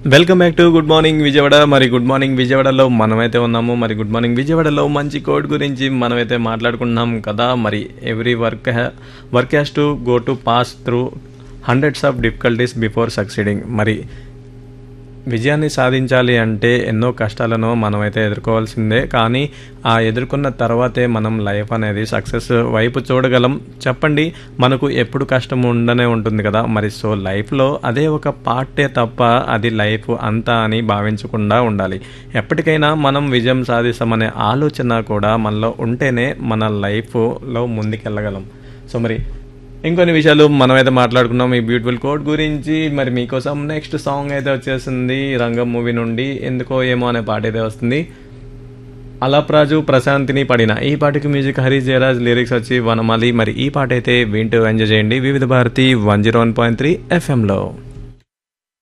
welcome back to good morning Vijayawada మరి good morning విజయవాడలో మనమైతే ఉన్నాము మరి గుడ్ మార్నింగ్ విజయవాడలో మంచి కోడ్ గురించి మనమైతే మాట్లాడుకుంటున్నాం కదా మరి every work work has to go to pass through hundreds of difficulties before succeeding మరి విజయాన్ని సాధించాలి అంటే ఎన్నో కష్టాలను మనమైతే ఎదుర్కోవాల్సిందే కానీ ఆ ఎదుర్కొన్న తర్వాతే మనం లైఫ్ అనేది సక్సెస్ వైపు చూడగలం చెప్పండి మనకు ఎప్పుడు కష్టం ఉండనే ఉంటుంది కదా మరి సో లైఫ్లో అదే ఒక పార్టే తప్ప అది లైఫ్ అంతా అని భావించకుండా ఉండాలి ఎప్పటికైనా మనం విజయం సాధిస్తామనే ఆలోచన కూడా మనలో ఉంటేనే మన లైఫ్లో ముందుకెళ్ళగలం సో మరి ఇంకొన్ని విషయాలు మనమైతే మాట్లాడుకున్నాం ఈ బ్యూటిఫుల్ కోడ్ గురించి మరి మీకోసం నెక్స్ట్ సాంగ్ అయితే వచ్చేసింది రంగం మూవీ నుండి ఎందుకో ఏమో అనే పాట అయితే వస్తుంది అలప్రాజు ప్రశాంతిని పడిన ఈ పాటకి మ్యూజిక్ హరి జయరాజ్ లిరిక్స్ వచ్చి వనమాలి మరి ఈ పాట అయితే వింటూ ఎంజాయ్ చేయండి Vividh Bharati one zero one point three ఎఫ్ఎంలో